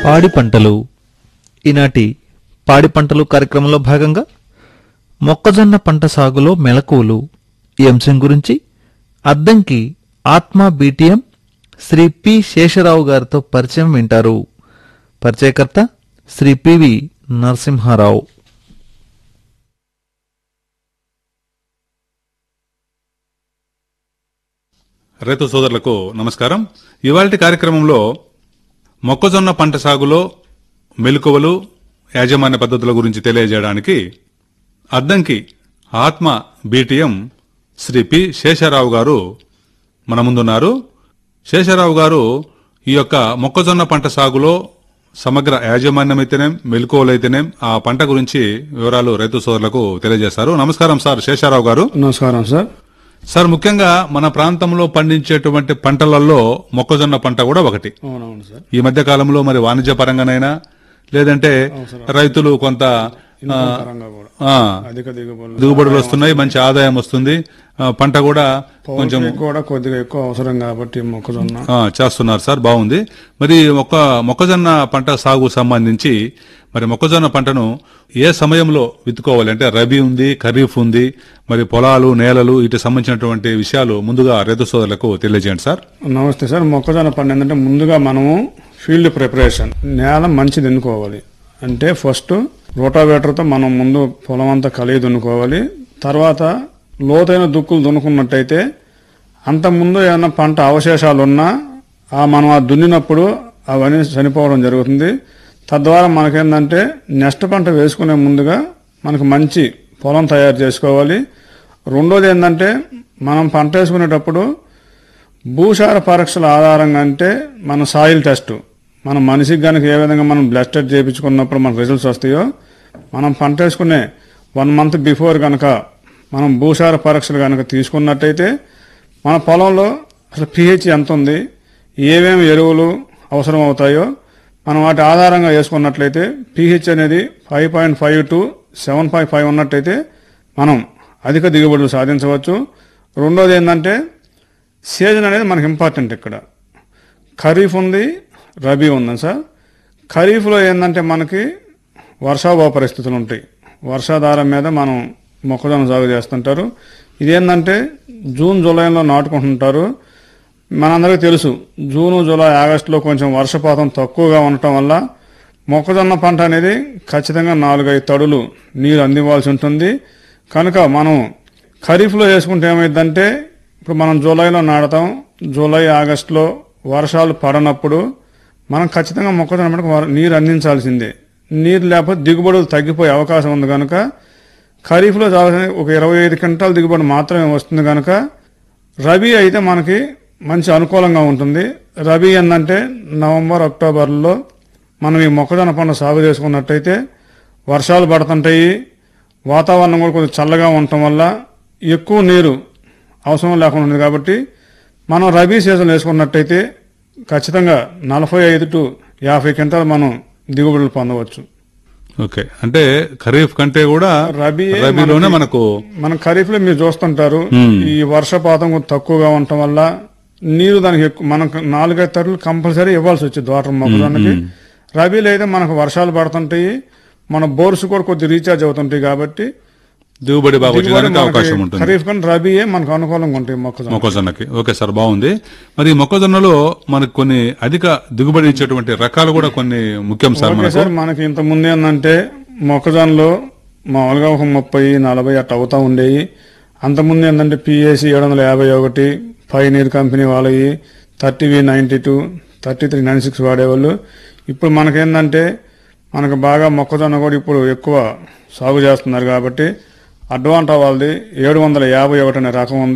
పాడి పంటలు ఈనాటి పాడి పంటలు కార్యక్రమంలో భాగంగా మొక్కజొన్న పంట సాగులో మెలకువలు ఈ అంశం గురించి అద్దంకి ఆత్మ బీటీఎం శ్రీ పి శేషరావు గారితో పరిచయం వింటారు పరిచయకర్త శ్రీ పివి నరసింహారావు రైతు సోదరులకు నమస్కారం ఇవాళ కార్యక్రమంలో మొక్కజొన్న పంట సాగులో మెలకువలు యాజమాన్య పద్ధతుల గురించి తెలియజేయడానికి అద్దంకి ఆత్మ బీటీఎం శ్రీ పి శేషారావు గారు మన ముందున్నారు శేషారావు గారు ఈ యొక్క మొక్కజొన్న పంట సాగులో సమగ్ర యాజమాన్యం అయితేనేం మెలకువలైతేనేం ఆ పంట గురించి వివరాలు రైతు సోదరులకు తెలియజేస్తారు నమస్కారం సార్ శేషారావు గారు నమస్కారం సార్ సార్ ముఖ్యంగా మన ప్రాంతంలో పండించేటువంటి పంటలలో మొక్కజొన్న పంట కూడా ఒకటి అవునవును సార్ ఈ మధ్య కాలంలో మరి వాణిజ్య పరంగానైనా లేదంటే రైతులు కొంత ఆ, పరంగా కూడా ఆ, అధిక దిగుబడులు దిగుబడులు వస్తున్నాయి మంచి ఆదాయం వస్తుంది ఆ, పంట కూడా కొంచెం పౌల్ట్రీ కూడా కొద్దిగా ఎక్కువ అవసరం కాబట్టి మొక్కజొన్న ఆ, చేస్తున్నారు సార్ బాగుంది మరి ఒక మొక్కజొన్న పంట సాగు సంబంధించి మరి మొక్కజొన్న పంటను ఏ సమయంలో విత్తుకోవాలి అంటే రబీ ఉంది ఖరీఫ్ ఉంది మరి పొలాలు నేలలు వీటి సంబంధించినటువంటి విషయాలు ముందుగా రైతు సోదరులకు తెలియజేయండి సార్ నమస్తే సార్ మొక్కజొన్న పండు ఏంటంటే ముందుగా మనము ఫీల్డ్ ప్రిపరేషన్ నేల మంచిది ఎన్నుకోవాలి అంటే ఫస్ట్ రోటావేటర్తో మనం ముందు పొలం అంతా కలిగి దున్నుకోవాలి తర్వాత లోతైన దుక్కులు దున్నుకున్నట్టయితే అంత ముందు ఏమైనా పంట అవశేషాలు ఉన్నా ఆ మనం ఆ దున్నినప్పుడు అవన్నీ చనిపోవడం జరుగుతుంది తద్వారా మనకేంటంటే నెక్స్ట్ పంట వేసుకునే ముందుగా మనకు మంచి పొలం తయారు చేసుకోవాలి రెండోది ఏంటంటే మనం పంట వేసుకునేటప్పుడు భూసార పరీక్షల ఆధారంగా అంటే మన సాయిల్ టెస్ట్ మన మనిషికి కనుక ఏ విధంగా మనం బ్లడ్ టెస్ట్ చేయించుకున్నప్పుడు మనకు రిజల్ట్స్ వస్తాయో మనం పంట వేసుకునే వన్ మంత్ బిఫోర్ కనుక మనం భూసార పరీక్షలు కనుక తీసుకున్నట్టయితే మన పొలంలో అసలు పిహెచ్ ఎంత ఉంది ఏమేమి ఎరువులు అవసరం అవుతాయో మనం వాటి ఆధారంగా వేసుకున్నట్లయితే పిహెచ్ అనేది five point five to seven point five ఉన్నట్టయితే మనం అధిక దిగుబడులు సాధించవచ్చు రెండోది ఏంటంటే సీజన్ అనేది మనకి ఇంపార్టెంట్ ఇక్కడ ఖరీఫ్ ఉంది రబీ ఉంది సార్ ఖరీఫ్లో ఏంటంటే మనకి వర్షాభావ పరిస్థితులు ఉంటాయి వర్షాధారం మీద మనం మొక్కజొన్న సాగు చేస్తుంటారు ఇదేంటంటే జూన్ జూలైలో నాటుకుంటుంటారు మనందరికీ తెలుసు జూను జూలై ఆగస్టులో కొంచెం వర్షపాతం తక్కువగా ఉండటం వల్ల మొక్కజొన్న పంట అనేది ఖచ్చితంగా నాలుగైదు తడులు నీరు అందివ్వాల్సి ఉంటుంది కనుక మనం ఖరీఫ్లో వేసుకుంటే ఏమైందంటే ఇప్పుడు మనం జూలైలో నాడతాం జూలై ఆగస్టులో వర్షాలు పడనప్పుడు మనం ఖచ్చితంగా మొక్కజొన్న పంటకు వర- నీరు అందించాల్సిందే నీరు లేకపోతే దిగుబడులు తగ్గిపోయే అవకాశం ఉంది కనుక ఖరీఫ్లో కావాల్సిన ఒక ఇరవై ఐదు క్వింటాల దిగుబడి మాత్రమే వస్తుంది కనుక రబీ అయితే మనకి మంచి అనుకూలంగా ఉంటుంది రబీ ఏంటంటే నవంబర్ అక్టోబర్లో మనం ఈ మొక్కజొన్న పంట సాగు చేసుకున్నట్టయితే వర్షాలు పడుతుంటాయి వాతావరణం కూడా కొంచెం చల్లగా ఉండటం వల్ల ఎక్కువ నీరు అవసరం లేకుండా ఉంది కాబట్టి మనం రబీ సీజన్ వేసుకున్నట్టయితే ఖచ్చితంగా నలభై ఐదు టు యాభై క్వింటాలు మనం దిగుబడులు పొందవచ్చు ఓకే అంటే ఖరీఫ్ కంటే కూడా రబీ రబీలోనే మనకు మనం ఖరీఫ్ లో మీరు చూస్తుంటారు Hmm. ఈ వర్షపాతం కొంచెం తక్కువగా ఉండటం వల్ల నీరు దానికి ఎక్కువ మనకు నాలుగైదు తరులు కంపల్సరీ ఇవ్వాల్సి వచ్చింది వాటర్ మొక్కజొన్నకి రబీలో అయితే మనకు వర్షాలు పడుతుంటాయి మన బోర్స్ కూడా కొద్ది రీఛార్జ్ అవుతుంటాయి కాబట్టి దిగుబడి బాగా దిగుబడి వచ్చేదానికి మనకి అవకాశం ఉంటుంది ఖరీఫ్ కానీ రబీయే మనకు అనుకూలంగా ఉంటాయి మొక్కజొన్న మొక్కజొన్నకి ఓకే సార్ బాగుంది మరి ఈ మొక్కజొన్నలో మనకు కొన్ని అధిక దిగుబడి ఇచ్చేటువంటి రకాలు కూడా కొన్ని ముఖ్యం సార్ ఓకే మనకు సార్ మనకి ఇంత ముందు ఏంటంటే మొక్కజొన్నలో మామూలుగా ఒక ముప్పై నలభై అట్ట అవుతా ఉండేవి అంతకుముందు ఏంటంటే పిఏసి ఏడు వందల యాభై ఒకటి పైనీర్ కంపెనీ వాళ్ళవి thirty V ninety two thirty three nine six వాడేవాళ్ళు ఇప్పుడు మనకేంటంటే మనకు బాగా మొక్కజొన్న కూడా ఇప్పుడు ఎక్కువ సాగు చేస్తున్నారు కాబట్టి అడ్వాంటా వాళ్ళది ఏడు వందల యాభై ఒకటి అనే రకం ఉంది